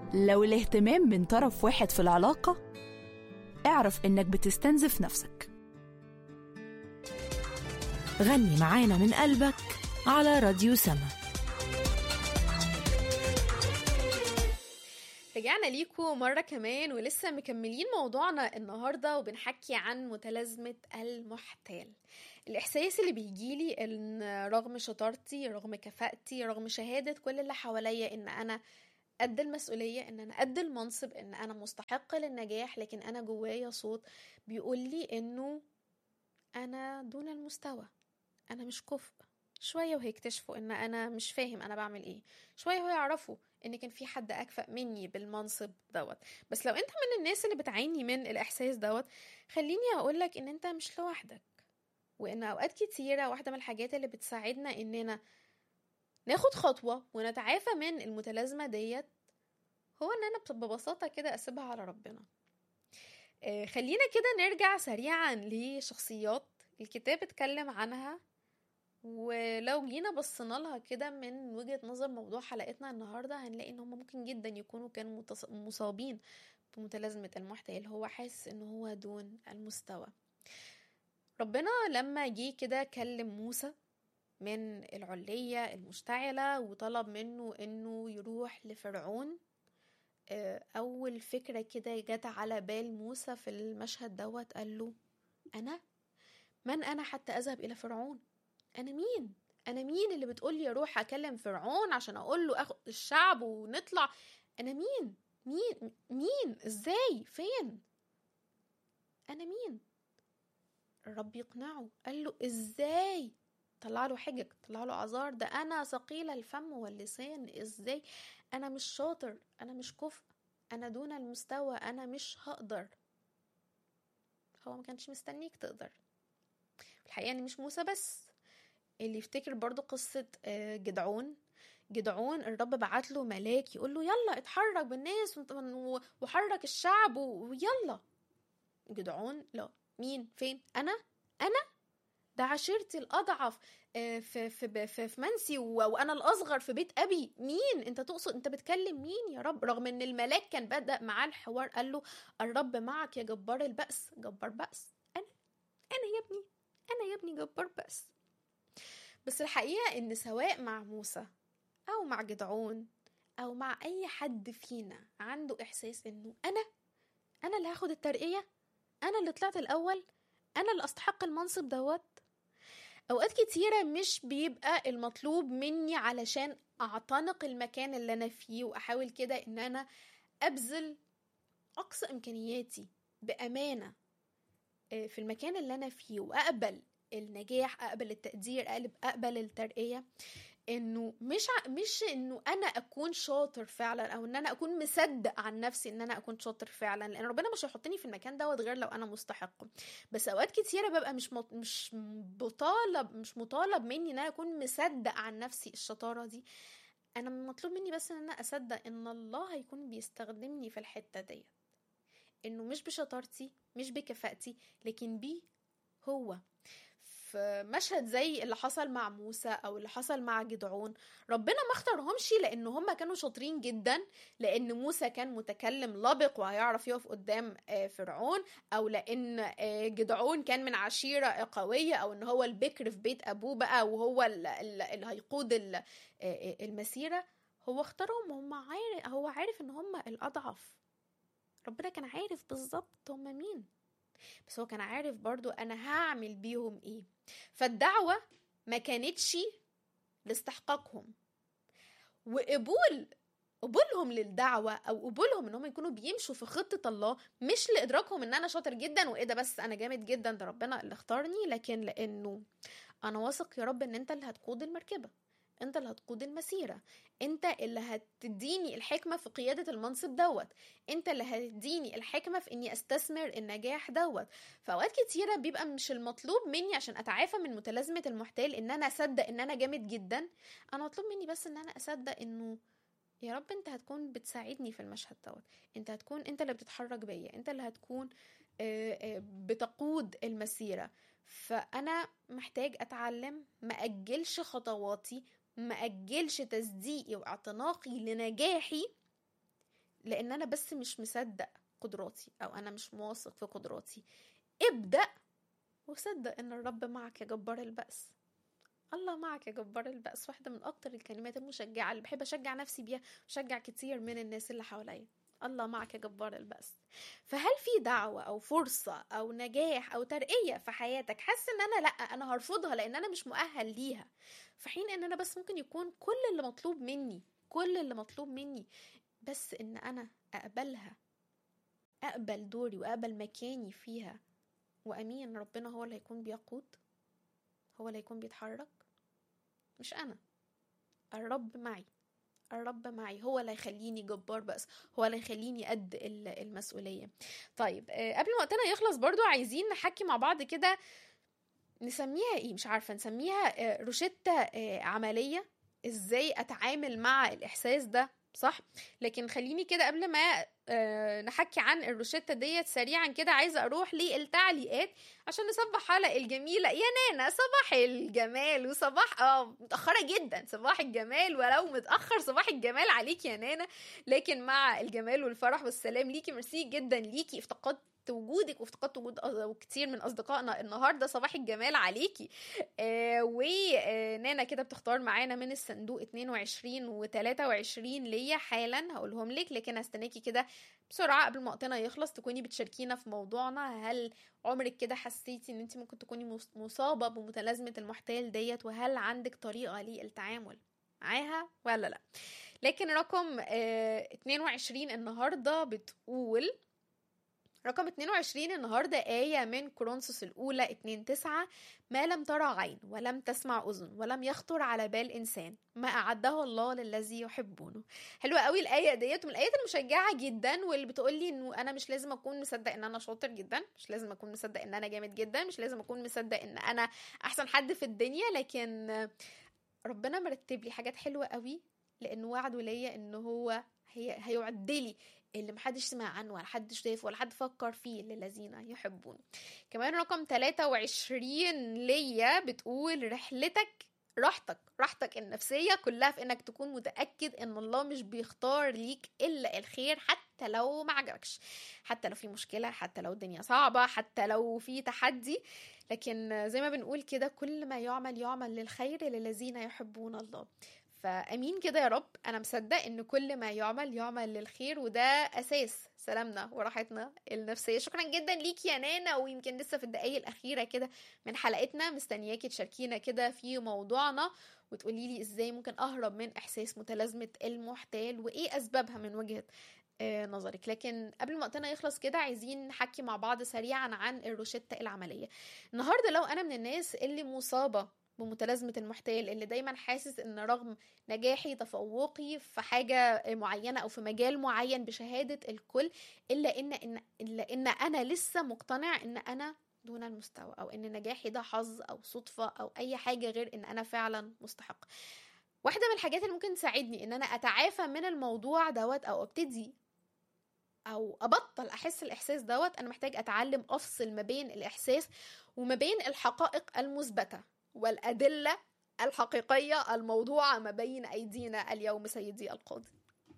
لو الاهتمام من طرف واحد في العلاقة اعرف إنك بتستنزف نفسك غني معانا من قلبك على راديو سما رجعنا ليكم مرة كمان ولسه مكملين موضوعنا النهاردة وبنحكي عن متلازمة المحتال الإحساس اللي بيجيلي إن رغم شطارتي رغم كفاءتي رغم شهادة كل اللي حواليا إن أنا قد المسؤولية إن أنا قد المنصب إن أنا مستحقة للنجاح لكن أنا جوايا صوت بيقول لي إنه أنا دون المستوى أنا مش كفء شوية وهيكتشفوا إن أنا مش فاهم أنا بعمل إيه شوية ويعرفوا إن كان في حد أكفأ مني بالمنصب دوت بس لو أنت من الناس اللي بتعاني من الإحساس دوت خليني أقولك إن أنت مش لوحدك وإن أوقات كتيرة واحدة من الحاجات اللي بتساعدنا إننا ناخد خطوة ونتعافى من المتلازمة ديت هو إن أنا ببساطة كده أسيبها على ربنا آه، خلينا كده نرجع سريعا لشخصيات الكتاب اتكلم عنها ولو جينا بصينا لها كده من وجهة نظر موضوع حلقتنا النهاردة هنلاقي ان هم ممكن جدا يكونوا كانوا متص- مصابين بمتلازمة المحتال هو حاسس ان هو دون المستوى ربنا لما جه كده كلم موسى من العلية المشتعلة وطلب منه انه يروح لفرعون آه، اول فكرة كده جت على بال موسى في المشهد دوت قال له انا من انا حتى اذهب الى فرعون انا مين انا مين اللي بتقولي اروح اكلم فرعون عشان اقول له اخد الشعب ونطلع انا مين مين مين ازاي فين انا مين الرب يقنعه قال له ازاي طلع له حجج طلع له اعذار ده انا ثقيل الفم واللسان ازاي انا مش شاطر انا مش كفء انا دون المستوى انا مش هقدر هو ما كانش مستنيك تقدر الحقيقه ان مش موسى بس اللي يفتكر برضو قصة آه، جدعون جدعون الرب بعت له ملاك يقول له يلا اتحرك بالناس وانت- و- وحرك الشعب و- ويلا جدعون لا مين فين انا انا ده عشيرتي الاضعف آه، في في ب- في, في منسي و- وانا الاصغر في بيت ابي مين انت تقصد انت بتكلم مين يا رب رغم ان الملاك كان بدا معاه الحوار قال له الرب معك يا جبار البأس جبار بأس انا انا يا ابني انا يا ابني جبار بأس بس الحقيقة إن سواء مع موسى أو مع جدعون أو مع أي حد فينا عنده إحساس إنه أنا أنا اللي هاخد الترقية أنا اللي طلعت الأول أنا اللي أستحق المنصب دوت أوقات كتيرة مش بيبقى المطلوب مني علشان أعتنق المكان اللي أنا فيه وأحاول كده إن أنا أبذل أقصى إمكانياتي بأمانة آه، في المكان اللي أنا فيه وأقبل النجاح اقبل التقدير أقلب اقبل الترقيه انه مش ع... مش انه انا اكون شاطر فعلا او ان انا اكون مصدق عن نفسي ان انا اكون شاطر فعلا لان ربنا مش هيحطني في المكان دوت غير لو انا مستحق بس اوقات كتيره ببقى مش مط... مش بطالب مش مطالب مني ان انا اكون مصدق عن نفسي الشطاره دي انا مطلوب مني بس ان انا اصدق ان الله هيكون بيستخدمني في الحته ديت انه مش بشطارتي مش بكفاءتي لكن بيه هو في مشهد زي اللي حصل مع موسى او اللي حصل مع جدعون ربنا ما اختارهمش لان هم كانوا شاطرين جدا لان موسى كان متكلم لبق وهيعرف يقف قدام آه، فرعون او لان آه، جدعون كان من عشيره قويه او ان هو البكر في بيت ابوه بقى وهو ال- ال- اللي هيقود ال- آه، آه، المسيره هو اختارهم وهم عارف هو عارف ان هم الاضعف ربنا كان عارف بالظبط هم مين بس هو كان عارف برضو انا هعمل بيهم ايه فالدعوة ما كانتش لاستحقاقهم وقبول قبولهم للدعوة أو قبولهم إنهم يكونوا بيمشوا في خطة الله مش لإدراكهم إن أنا شاطر جدا وإيه ده بس أنا جامد جدا ده ربنا اللي اختارني لكن لأنه أنا واثق يا رب إن أنت اللي هتقود المركبة أنت اللي هتقود المسيرة أنت اللي هتديني الحكمة في قيادة المنصب دوت أنت اللي هتديني الحكمة في إني أستثمر النجاح دوت فأوقات كتيرة بيبقى مش المطلوب مني عشان أتعافى من متلازمة المحتال إن أنا أصدق إن أنا جامد جدا أنا مطلوب مني بس إن أنا أصدق إنه يا رب انت هتكون بتساعدني في المشهد دوت انت هتكون انت اللي بتتحرك بيا انت اللي هتكون آه، آه، بتقود المسيرة فأنا محتاج أتعلم ما أجلش خطواتي ما أجلش تصديقي واعتناقي لنجاحي لان انا بس مش مصدق قدراتي او انا مش واثق في قدراتي ابدا وصدق ان الرب معك يا جبار البأس الله معك يا جبار البأس واحدة من أكتر الكلمات المشجعة اللي بحب أشجع نفسي بيها وأشجع كتير من الناس اللي حواليا الله معك يا جبار البأس فهل في دعوة أو فرصة أو نجاح أو ترقية في حياتك حاسس إن أنا لأ أنا هرفضها لأن أنا مش مؤهل ليها في حين إن أنا بس ممكن يكون كل اللي مطلوب مني كل اللي مطلوب مني بس إن أنا أقبلها أقبل دوري وأقبل مكاني فيها وأمين ربنا هو اللي هيكون بيقود هو اللي هيكون بيتحرك مش أنا الرب معي الرب معي هو اللي هيخليني جبار بس هو اللي هيخليني قد ال- المسؤولية طيب آه، قبل ما وقتنا يخلص برضو عايزين نحكي مع بعض كده نسميها ايه مش عارفة نسميها آه، روشتة آه، عملية ازاي اتعامل مع الاحساس ده صح لكن خليني كده قبل ما آه، نحكي عن الروشتة ديت سريعا كده عايزة اروح للتعليقات عشان نصبح حلقة الجميلة يا نانا صباح الجمال وصباح اه متأخرة جدا صباح الجمال ولو متأخر صباح الجمال عليك يا نانا لكن مع الجمال والفرح والسلام ليكي ميرسي جدا ليكي افتقدت وجودك وافتقدت وجود أص- كتير من اصدقائنا النهارده صباح الجمال عليكي آه ونانا كده بتختار معانا من الصندوق 22 و23 ليا حالا هقولهم لك لكن هستناكي كده بسرعه قبل ما وقتنا يخلص تكوني بتشاركينا في موضوعنا هل عمرك كده حسيتي ان انت ممكن تكوني مص- مصابه بمتلازمه المحتال ديت وهل عندك طريقه للتعامل معاها ولا لا لكن رقم آه 22 النهارده بتقول رقم 22 النهاردة آية من كورنثوس الأولى 2 9 ما لم ترى عين ولم تسمع أذن ولم يخطر على بال إنسان ما أعده الله للذي يحبونه حلوة قوي الآية ديت من الآيات المشجعة جدا واللي بتقولي إنه أنا مش لازم أكون مصدق إن أنا شاطر جدا مش لازم أكون مصدق إن أنا جامد جدا مش لازم أكون مصدق إن أنا أحسن حد في الدنيا لكن ربنا مرتب لي حاجات حلوة قوي لأنه وعده ليا إن هو هي هيعد لي اللي محدش سمع عنه ولا حد شايفه ولا حد فكر فيه للذين يحبون كمان رقم 23 ليا بتقول رحلتك راحتك راحتك النفسية كلها في انك تكون متأكد ان الله مش بيختار ليك الا الخير حتى لو ما عجبكش حتى لو في مشكلة حتى لو الدنيا صعبة حتى لو في تحدي لكن زي ما بنقول كده كل ما يعمل يعمل للخير للذين يحبون الله فامين كده يا رب انا مصدق ان كل ما يعمل يعمل للخير وده اساس سلامنا وراحتنا النفسيه شكرا جدا ليكي يا نانا ويمكن لسه في الدقايق الاخيره كده من حلقتنا مستنياكي تشاركينا كده في موضوعنا وتقولي لي ازاي ممكن اهرب من احساس متلازمه المحتال وايه اسبابها من وجهه آه، نظرك لكن قبل ما وقتنا يخلص كده عايزين نحكي مع بعض سريعا عن الروشتة العملية النهاردة لو أنا من الناس اللي مصابة بمتلازمة المحتال اللي دايما حاسس ان رغم نجاحي تفوقي في حاجة معينة او في مجال معين بشهادة الكل الا ان ان الا ان انا لسه مقتنع ان انا دون المستوى او ان نجاحي ده حظ او صدفة او اي حاجة غير ان انا فعلا مستحق واحدة من الحاجات اللي ممكن تساعدني ان انا اتعافى من الموضوع دوت او ابتدي او ابطل احس الاحساس دوت انا محتاج اتعلم افصل ما بين الاحساس وما بين الحقائق المثبته والادله الحقيقيه الموضوعه ما بين ايدينا اليوم سيدي القاضي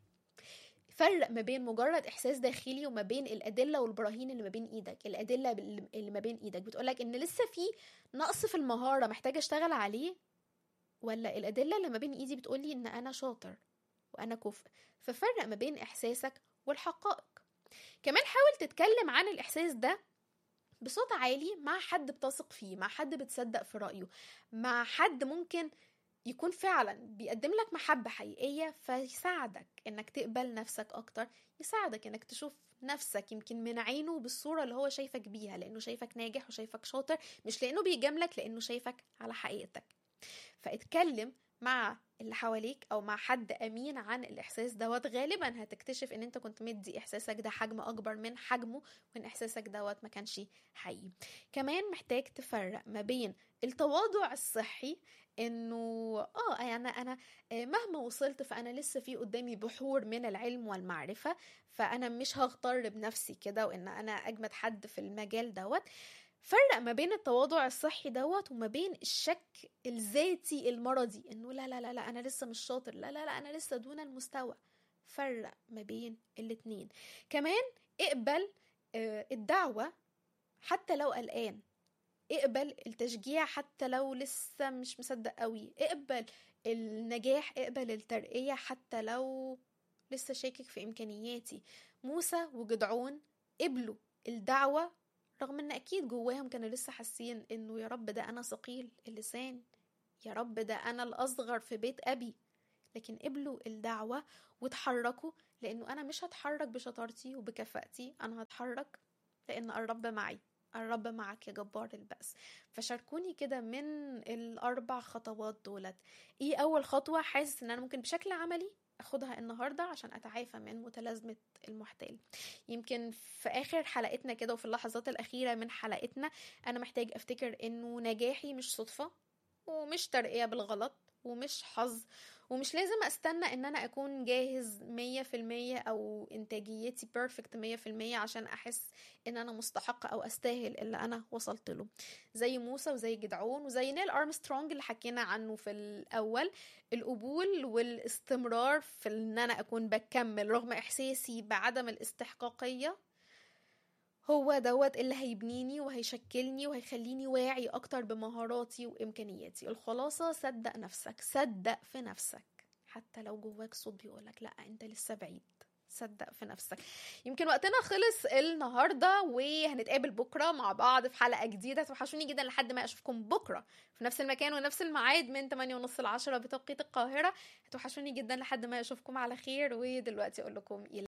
فرق ما بين مجرد احساس داخلي وما بين الادله والبراهين اللي ما بين ايدك الادله اللي ما بين ايدك بتقولك ان لسه في نقص في المهاره محتاجه اشتغل عليه ولا الادله اللي ما بين ايدي بتقولي ان انا شاطر وانا كفء ففرق ما بين احساسك والحقائق كمان حاول تتكلم عن الاحساس ده بصوت عالي مع حد بتثق فيه مع حد بتصدق في رأيه مع حد ممكن يكون فعلا بيقدم لك محبة حقيقية فيساعدك انك تقبل نفسك اكتر يساعدك انك تشوف نفسك يمكن من عينه بالصورة اللي هو شايفك بيها لانه شايفك ناجح وشايفك شاطر مش لانه بيجاملك لانه شايفك على حقيقتك فاتكلم مع اللي حواليك او مع حد امين عن الاحساس دوت غالبا هتكتشف ان انت كنت مدي احساسك ده حجم اكبر من حجمه وان احساسك دوت ما كانش حقيقي كمان محتاج تفرق ما بين التواضع الصحي انه اه يعني انا مهما وصلت فانا لسه في قدامي بحور من العلم والمعرفه فانا مش هغتر بنفسي كده وان انا اجمد حد في المجال دوت فرق ما بين التواضع الصحي دوت وما بين الشك الذاتي المرضي انه لا لا لا لا انا لسه مش شاطر لا لا لا انا لسه دون المستوى فرق ما بين الاتنين كمان اقبل آه، الدعوة حتى لو قلقان اقبل التشجيع حتى لو لسه مش مصدق قوي اقبل النجاح اقبل الترقية حتى لو لسه شاكك في إمكانياتي موسى وجدعون قبلوا الدعوة رغم ان اكيد جواهم كانوا لسه حاسين انه يا رب ده انا ثقيل اللسان يا رب ده انا الاصغر في بيت ابي لكن قبلوا الدعوة وتحركوا لانه انا مش هتحرك بشطارتي وبكفاءتي انا هتحرك لان الرب معي الرب معك يا جبار البأس فشاركوني كده من الأربع خطوات دولت إيه أول خطوة حاسس إن أنا ممكن بشكل عملي أخدها النهاردة عشان أتعافى من متلازمة المحتال يمكن في آخر حلقتنا كده وفي اللحظات الأخيرة من حلقتنا أنا محتاج أفتكر إنه نجاحي مش صدفة ومش ترقية بالغلط ومش حظ ومش لازم استنى ان انا اكون جاهز مية في المية او انتاجيتي بيرفكت مية في المية عشان احس ان انا مستحقة او استاهل اللي انا وصلت له زي موسى وزي جدعون وزي نيل ارمسترونج اللي حكينا عنه في الاول القبول والاستمرار في ان انا اكون بكمل رغم احساسي بعدم الاستحقاقية هو دوت اللي هيبنيني وهيشكلني وهيخليني واعي اكتر بمهاراتي وامكانياتي الخلاصه صدق نفسك صدق في نفسك حتى لو جواك صوت بيقولك لا انت لسه بعيد صدق في نفسك يمكن وقتنا خلص النهارده وهنتقابل بكره مع بعض في حلقه جديده توحشوني جدا لحد ما اشوفكم بكره في نفس المكان ونفس الميعاد من 8 ونص ل 10 بتوقيت القاهره هتوحشوني جدا لحد ما اشوفكم على خير ودلوقتي اقول لكم الى